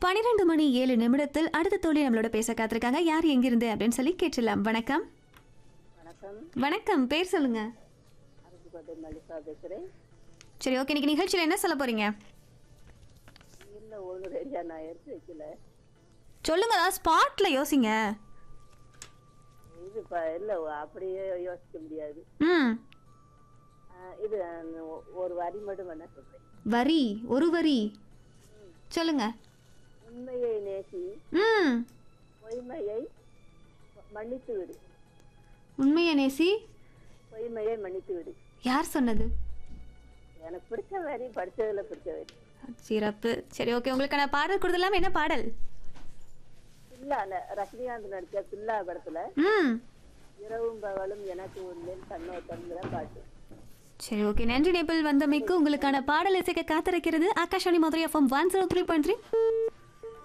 பன்னிரெண்டு மணி ஏழு நிமிடத்தில் அடுத்த தோழி நம்மளோட பேச காத்திருக்காங்க யார் எங்கிருந்து அப்படின்னு சொல்லி கேட்டுடலாம் வணக்கம் வணக்கம் வணக்கம் பேர் சொல்லுங்க அருப்புக்கோட்டை மல்லிகா பேசுகிறேன் சரி ஓகே இன்னைக்கு நிகழ்ச்சியில் என்ன சொல்ல போறீங்க இல்லை ஒன்று ரெடியாக நான் எடுத்து வைக்கல சொல்லுங்க ஸ்பாட்ல யோசிங்க இது இப்போ இல்லை அப்படியே யோசிக்க முடியாது ம் ஆ, இது அந்த ஒ- ஒரு வரி மட்டும் பண்ண சொல்கிறேன் வரி ஒரு வரி சொல்லுங்க உண்மையை நேசி ம் பொய்மையை ம- மன்னித்து விடு உண்மையை நேசி பொய்மையை மன்னித்து விடு யார் சொன்னது எனக்கு பிடிச்ச வரி படித்ததில் பிடிச்ச வரி சிறப்பு சரி ஓகே உங்களுக்கான பாடல் கொடுத்துடலாம் என்ன பாடல் பில்லா ந- ரஜினிகாந்த் நடித்த பில்லா படத்தில் ம் இரவும் பகலும் எனக்கு உள்ளேன் கண்ணோட்டம்ங்கிற பாட்டு சரி ஓகே நன்றி நேபிள் வந்தமைக்கு உங்களுக்கான பாடல் இசைக்க காத்திருக்கிறது Akashvani Madurai FM one zero three point three